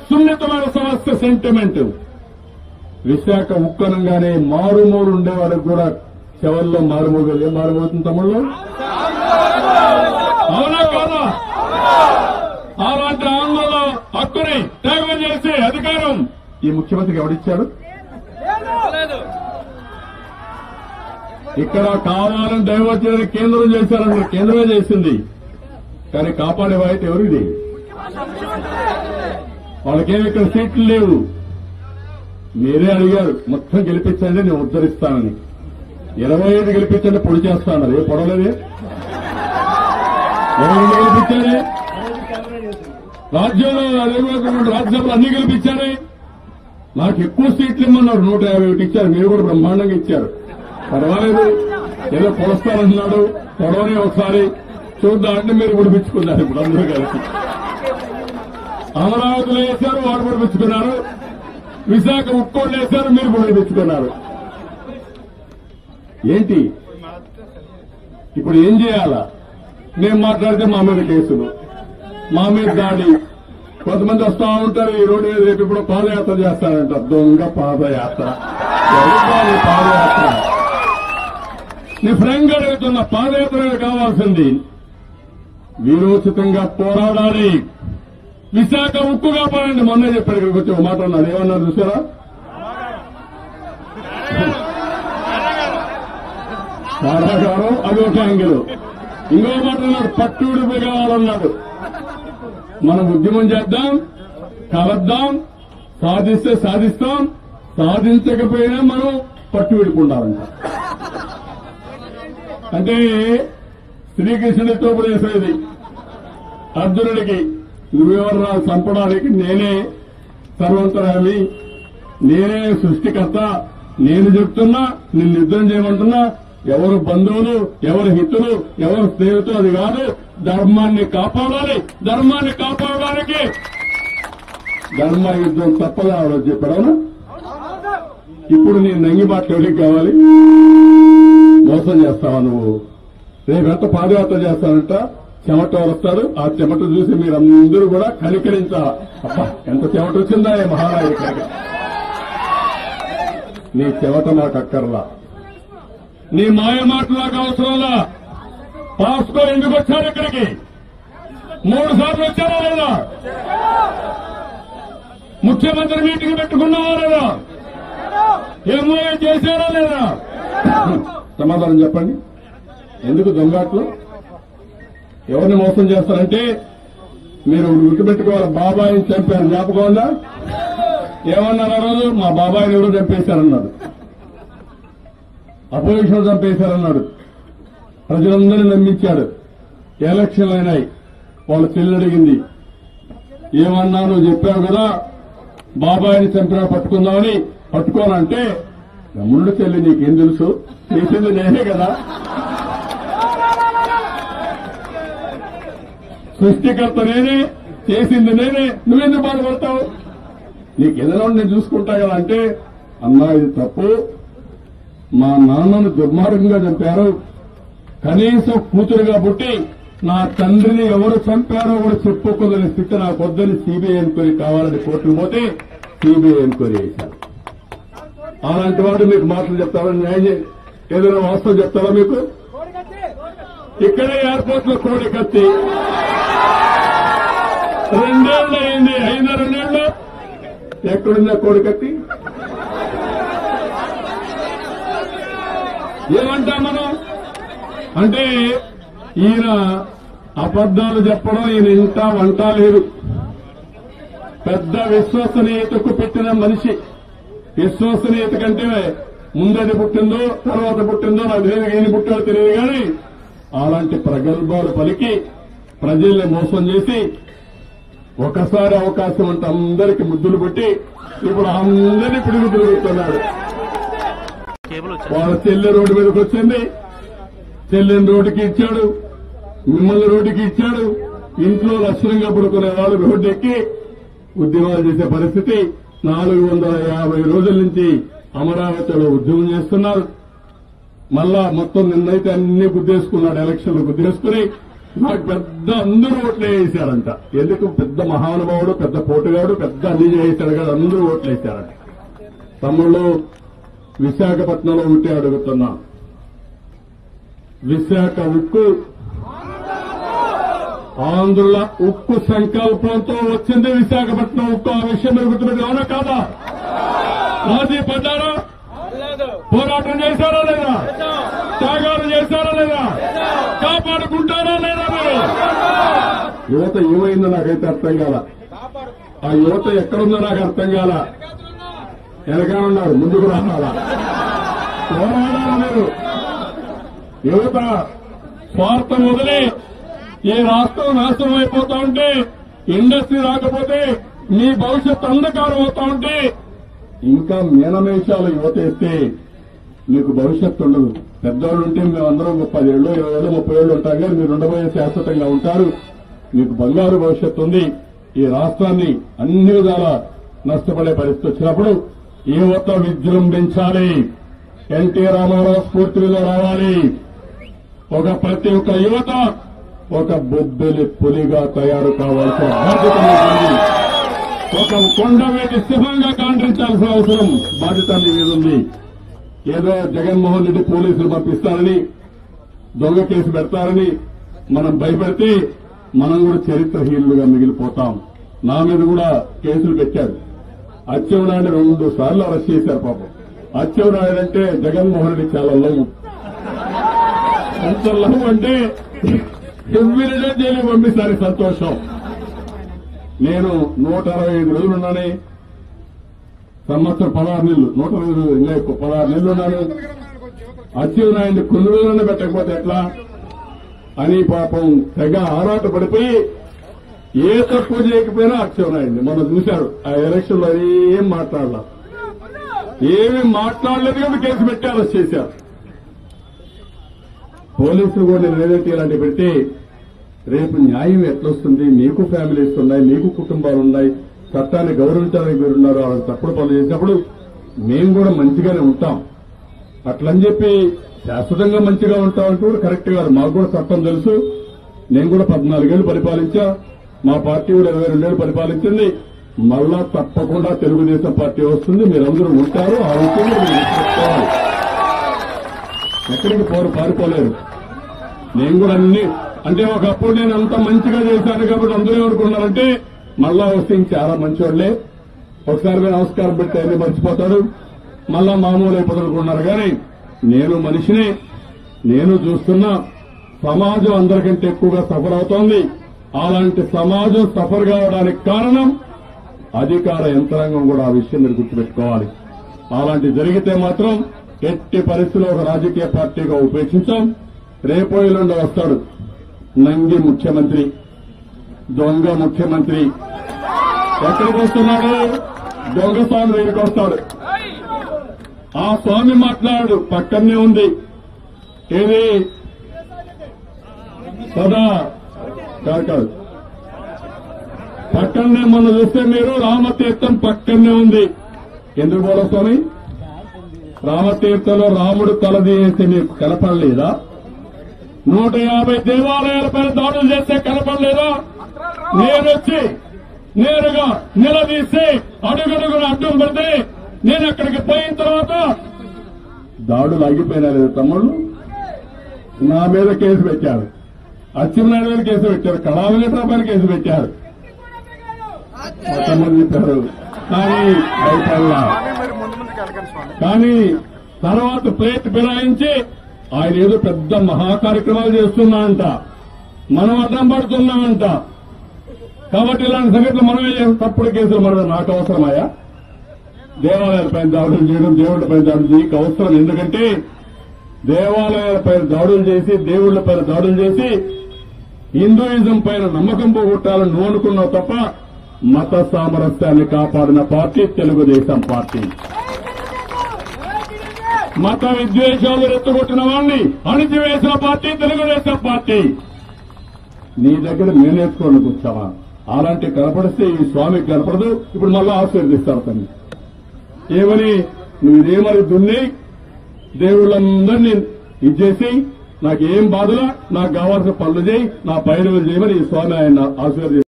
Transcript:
సున్నితమైన సమస్య సెంటిమెంట్ విశాఖ ఉక్కనంగానే మారుమూలు ఉండే వాళ్ళకి కూడా చెవల్లో మారుమూలు ఏం మారుమవుతుంది తమ్ముళ్ళు అవునా కాదా అలాంటి ఆందోళన హక్కుని త్యాగం చేసే అధికారం ఈ ముఖ్యమంత్రికి ఎవరిచ్చాడు ఇక్కడ కావాలని డైవర్ట్ చేయడానికి కేంద్రం చేశారన్నారు కేంద్రమే చేసింది కానీ కాపాడే బాధ్యత ఎవరిది వాళ్ళకేమి ఇక్కడ సీట్లు లేవు మీరే అడిగారు మొత్తం గెలిపించండి నేను ఉద్ధరిస్తానని ఇరవై ఐదు గెలిపించండి పొడి చేస్తాను ఏ పొడవలేదే ఇరవై ఐదు గెలిపించారే రాజ్యంలో అదేవిధంగా రాజ్యసభలో అన్ని గెలిపించారే నాకు ఎక్కువ సీట్లు ఇమ్మన్నారు నూట యాభై ఒకటి ఇచ్చారు మీరు కూడా బ్రహ్మాండంగా ఇచ్చారు పర్వాలేదు ఏదో కొలుస్తానంటున్నాడు పొడవని ఒకసారి చూద్దాం అంటే మీరు విడిపించుకున్నారు ఇప్పుడు అందరూ కలిసి అమరావతిలో వేశారు వాడు విడిపించుకున్నారు విశాఖ ఉక్కోళ్ళు వేశారు మీరు కూడా విడిపించుకున్నారు ఏంటి ఇప్పుడు ఏం చేయాలా మేము మాట్లాడితే మా మీద కేసులు మా మీద దాడి కొంతమంది వస్తా ఉంటారు ఈ రోడ్డు మీద రేపు ఇప్పుడు పాదయాత్ర చేస్తారంట దొంగ పాదయాత్ర ఎవరురా ఈ పాదయాత్ర నీ ఫ్రెండ్ అడుగుతున్న పాదయాత్ర కావాల్సింది వీరోచితంగా పోరాడాలి విశాఖ ఉక్కు కాపాడండి మొన్నే చెప్పాడు ఇక్కడికి వచ్చి ఒక మాట అన్నాడు ఏమన్నారు చూసారా కారాగారం అది ఒక యాంగిల్ ఇంకో మాట అన్నాడు పట్టుడు బిగాలన్నాడు మనం ఉద్యమం చేద్దాం కలద్దాం సాధిస్తే సాధిస్తాం సాధించకపోయినా మనం పట్టు విడుకుంటామంట అంటే శ్రీకృష్ణుడితో చేసేది అర్జునుడికి నువ్వెవరు చంపడానికి నేనే సర్వంతరామి నేనే సృష్టికర్త నేను చెప్తున్నా నిన్ను యుద్ధం చేయమంటున్నా ఎవరు బంధువులు ఎవరు హితులు ఎవరు స్నేహితులు అది కాదు ధర్మాన్ని కాపాడాలి ధర్మాన్ని కాపాడడానికి ధర్మ యుద్ధం తప్పగా ఆవిడ చెప్పాడు ఇప్పుడు నీ నంగిబాట్లు ఎవరికి కావాలి మోసం చేస్తావా నువ్వు రేపెంత పాదయాత్ర చేస్తానంట చెమట వస్తాడు ఆ చెమట చూసి మీరందరూ కూడా కనికరించాలా అబ్బా ఎంత చెమట వచ్చిందా ఈ మహానాయకుడికి నీ చెమట నాకు అక్కర్లా నీ మాయ మాటలాగా అవసరంలా పాస్కో ఎందుకు వచ్చారు ఇక్కడికి మూడు సార్లు వచ్చారా లేదా ముఖ్యమంత్రి మీటింగ్ పెట్టుకున్నావా లేదా ఎంఓఏ చేశారా లేదా సమాధానం చెప్పండి ఎందుకు దొంగాట్లు ఎవరిని మోసం చేస్తారంటే మీరు గుర్తుపెట్టుకోవాలి బాబాయిని చంపారు జ్ఞాపకం ఉందా ఏమన్నారు ఆ రోజు మా బాబాయిని ఎవరు చంపేశారన్నాడు అపోజిషన్ చంపేశారన్నాడు ప్రజలందరినీ నమ్మించాడు ఎలక్షన్లు అయినాయి వాళ్ళ చెల్లి అడిగింది ఏమన్నా నువ్వు చెప్పావు కదా బాబాయిని చంపినా పట్టుకుందామని పట్టుకోనంటే తమ్ముళ్ళు చెల్లి నీకేం తెలుసు చేసింది నేనే కదా సృష్టికర్త నేనే చేసింది నేనే నువ్వెందుకు బాధపడతావు నీకేదైనా నేను చూసుకుంటా కదా అంటే అన్నా ఇది తప్పు మా నాన్నను దుర్మార్గంగా చంపారు కనీసం కూతురుగా పుట్టి నా తండ్రిని ఎవరు చంపారో కూడా చెప్పుకోదని స్థితి నాకు వద్దని సిబిఐ ఎంక్వైరీ కావాలని కోర్టుకు పోతే సిబిఐ ఎంక్వైరీ చేశారు అలాంటి వాడు మీకు మాటలు చెప్తారా న్యాయం చే- ఏదైనా వాస్తవం చెప్తారా మీకు ఇక్కడే ఎయిర్పోర్ట్ లో కోడి కత్తి రెండేళ్ళు అయింది అయినా రెండేళ్ళు ఎక్కడుందా కోడి కత్తి ఏమంటాం మనం అంటే ఈయన అబద్దాలు చెప్పడం ఈయన ఇంట వంట లేదు పెద్ద విశ్వసనీయతకు పెట్టిన మనిషి విశ్వసనీయత కంటే ముందది పుట్టిందో తర్వాత పుట్టిందో నాకు తెలియదు ఈయన పుట్టాడో తెలియదు కానీ అలాంటి ప్రగల్భాలు పలికి ప్రజల్ని మోసం చేసి ఒకసారి అవకాశం అంటే అందరికి ముద్దులు పెట్టి ఇప్పుడు అందరినీ పిడుగుతులు పెడుతున్నాడు కేబుల్ వచ్చింది వాళ్ళ చెల్లె రోడ్డు మీదకి వచ్చింది చెల్లెని రోడ్డుకి ఇచ్చాడు మిమ్మల్ని రోడ్డుకి ఇచ్చాడు ఇంట్లో లక్షణంగా పడుకునే వాళ్ళు రోడ్డు ఎక్కి ఉద్యమాలు చేసే పరిస్థితి నాలుగు వందల యాభై రోజుల నుంచి అమరావతిలో ఉద్యమం చేస్తున్నారు మళ్ళా మొత్తం నిన్నైతే అన్ని గుద్దేసుకున్నాడు ఎలక్షన్లు గుద్దేసుకుని నాకు పెద్ద అందరూ ఓట్లు వేసారంట ఎందుకు పెద్ద మహానుభావుడు పెద్ద పోటుగాడు పెద్ద అన్ని చేశాడు కదా అందరూ ఓట్లు వేశారంట తమ్ముళ్ళు విశాఖపట్నంలో ఉంటే అడుగుతున్నా విశాఖ ఉక్కు ఆంధ్రుల ఉక్కు సంకల్పంతో వచ్చింది విశాఖపట్నం ఉక్కు ఆ విషయం మీరు గుర్తుపెట్టి అవునా కాదా రాజీ పడ్డారా పోరాటం చేశారా లేదా త్యాగాలు చేశారా లేదా కాపాడుకుంటారా లేదా మీరు యువత ఏమైందో నాకైతే అర్థం కాల ఆ యువత ఎక్కడుందో నాకు అర్థం కాల వెనకాలన్నారు ముందుకు రావాలా పోరాడాలి మీరు యువత స్వార్థం వదిలి ఈ రాష్ట్రం నాశనం అయిపోతా ఉంటే ఇండస్ట్రీ రాకపోతే మీ భవిష్యత్ అంధకారం అవుతా ఉంటే ఇంకా మీనమేషాలు యువత వేస్తే మీకు భవిష్యత్తు ఉండదు పెద్దవాళ్ళు ఉంటే మేమందరం ఒక పదేళ్ళు ఇరవై ఏళ్ళు ముప్పై ఏళ్ళు ఉంటాం కానీ మీరు ఉండబోయే శాశ్వతంగా ఉంటారు మీకు బంగారు భవిష్యత్తు ఉంది ఈ రాష్ట్రాన్ని అన్ని విధాలా నష్టపడే పరిస్థితి వచ్చినప్పుడు యువత విజృంభించాలి ఎన్టీ రామారావు స్ఫూర్తిలో రావాలి ఒక ప్రతి ఒక్క యువత ఒక బొబ్బెలి పులిగా తయారు కావాల్సిన బాధ్యత మీకుంది. ఒక కొండవేటి సింహంగా కాండ్రించాల్సిన అవసరం బాధ్యత మీ మీద ఉంది ఏదో జగన్మోహన్ రెడ్డి పోలీసులు పంపిస్తారని దొంగ కేసు పెడతారని మనం భయపెడితే మనం కూడా చరిత్రహీనులుగా మిగిలిపోతాం నా మీద కూడా కేసులు పెట్టాడు అచ్చెవనాయుడు రెండు సార్లు అరెస్ట్ చేశారు పాపం అచ్చెవనాయుడు అంటే జగన్మోహన్ రెడ్డి చాలా లవ్ ఎంత లవ్ అంటే ఎవ్రీడే జైలు పంపిస్తారు సంతోషం నేను నూట అరవై ఐదు రోజులు ఉన్నానే సంవత్సరం పదహారు నెలలు నూట అరవై రోజులు ఇంకా ఎక్కువ పదహారు నెలలు ఉన్నాను అచ్చెవనాయుడిని కొన్ని రోజులన్నా పెట్టకపోతే ఎట్లా అని పాపం తెగ ఆరాట పడిపోయి ఏ తక్కువ చేయకపోయినా అచ్చెవనాయుడిని మనం చూశారు ఆ ఎలక్షన్ లో ఏం మాట్లాడాల ఏమీ మాట్లాడలేదు కానీ కేసు పెట్టి అరెస్ట్ చేశారు పోలీసులు కూడా నేను ఏదైతే ఇలాంటి పెడితే రేపు న్యాయం ఎట్లొస్తుంది మీకు ఫ్యామిలీస్ ఉన్నాయి మీకు కుటుంబాలు ఉన్నాయి చట్టాన్ని గౌరవించడానికి మీరున్నారు వాళ్ళకి తప్పుడు పనులు చేసినప్పుడు మేము కూడా మంచిగానే ఉంటాం అట్లని చెప్పి శాశ్వతంగా మంచిగా ఉంటామంటూ కూడా కరెక్ట్ కాదు మాకు కూడా చట్టం తెలుసు నేను కూడా పద్నాలుగేళ్లు పరిపాలించా మా పార్టీ కూడా ఇరవై రెండేళ్లు పరిపాలించింది మళ్ళా తప్పకుండా తెలుగుదేశం పార్టీ వస్తుంది మీరందరూ ఉంటారు ఆ విషయంలో మీరు గుర్తుపెట్టుకోవాలి. ఎక్కడికి పోరు పారిపోలేరు నేను కూడా అన్ని అంటే ఒకప్పుడు నేను అంత మంచిగా చేశాను కాబట్టి అందరూ ఏమనుకున్నారంటే మళ్ళా వస్తే ఇంక చాలా మంచివాళ్లే ఒకసారి మీరు నమస్కారం పెడితే అన్ని మర్చిపోతారు మళ్ళా మామూలు అయిపోతున్నారు కానీ నేను మనిషిని నేను చూస్తున్నా సమాజం అందరికంటే ఎక్కువగా సఫర్ అవుతోంది అలాంటి సమాజం సఫర్ కావడానికి కారణం అధికార యంత్రాంగం కూడా ఆ విషయం మీరు గుర్తుపెట్టుకోవాలి అలాంటి జరిగితే మాత్రం ఎట్టి పరిస్థితిలో ఒక రాజకీయ పార్టీగా ఉపేక్షించాం రేపో ఎల్లుండి వస్తాడు నంగి ముఖ్యమంత్రి దొంగ ముఖ్యమంత్రి ఎక్కడికి వస్తున్నాడు దొంగ స్వామి దగ్గరికి వస్తాడు ఆ స్వామి మాట్లాడు పక్కనే ఉంది ఏది సదా కాదు కాదు పక్కనే మొన్న చూస్తే మీరు రామతీర్థం పక్కనే ఉంది ఎందుకు పోలా స్వామి రామతీర్థంలో రాముడు తలదీసి మీకు కనపడలేదా నూట యాభై దేవాలయాలపైన దాడులు చేస్తే కనపడలేదా నేనొచ్చి నేరుగా నిలదీసి అడుగడుగున అడ్డం పెడితే నేను అక్కడికి పోయిన తర్వాత దాడులు ఆగిపోయినా లేదు తమ్ముళ్ళు నా మీద కేసు పెట్టారు అచ్చెన్నాయుడు మీద కేసు పెట్టారు కళా వెంకటరావు పైన కేసు పెట్టారు మా తమ్ముడు చెప్పారు కానీ భయపడలా మరి ముందు ముందుకు వెళ్ళకండి స్వామి కానీ తర్వాత ప్లేట్ ఫిరాయించి ఆయన ఏదో పెద్ద మహా కార్యక్రమాలు చేస్తున్నామంట మనం అడ్డం పడుతున్నామంట కాబట్టి ఇలాంటి సంగతులు మనమే చేస్తాం తప్పుడు కేసులు మనం నాకు అవసరమాయా దేవాలయాలపైన దాడులు చేయడం దేవుళ్ళపైన దాడులు చేయక అవసరం ఎందుకంటే దేవాలయాలపైన దాడులు చేసి దేవుళ్లపైన దాడులు చేసి హిందూయిజం పైన నమ్మకం పోగొట్టాలని నువ్వు అనుకున్నావు తప్ప మత సామరస్యాన్ని కాపాడిన పార్టీ తెలుగుదేశం పార్టీ మత విద్వేషాలు రెచ్చగొట్టిన వాడిని అణిచివేసిన పార్టీ తెలుగుదేశం పార్టీ నీ దగ్గర మేము నేర్చుకోవడానికి వచ్చావా అలాంటి కనపడిస్తే ఈ స్వామికి కనపడదు ఇప్పుడు మళ్ళా ఆశీర్దిస్తారు తను ఏమని నువ్వు ఇదేమని దున్ని దేవుళ్ళందరినీ ఇచ్చేసి నాకేం బాధలా నాకు కావాల్సిన పనులు చేయి నా పైరువులు చేయమని ఈ స్వామి ఆయన ఆశీర్వదించారు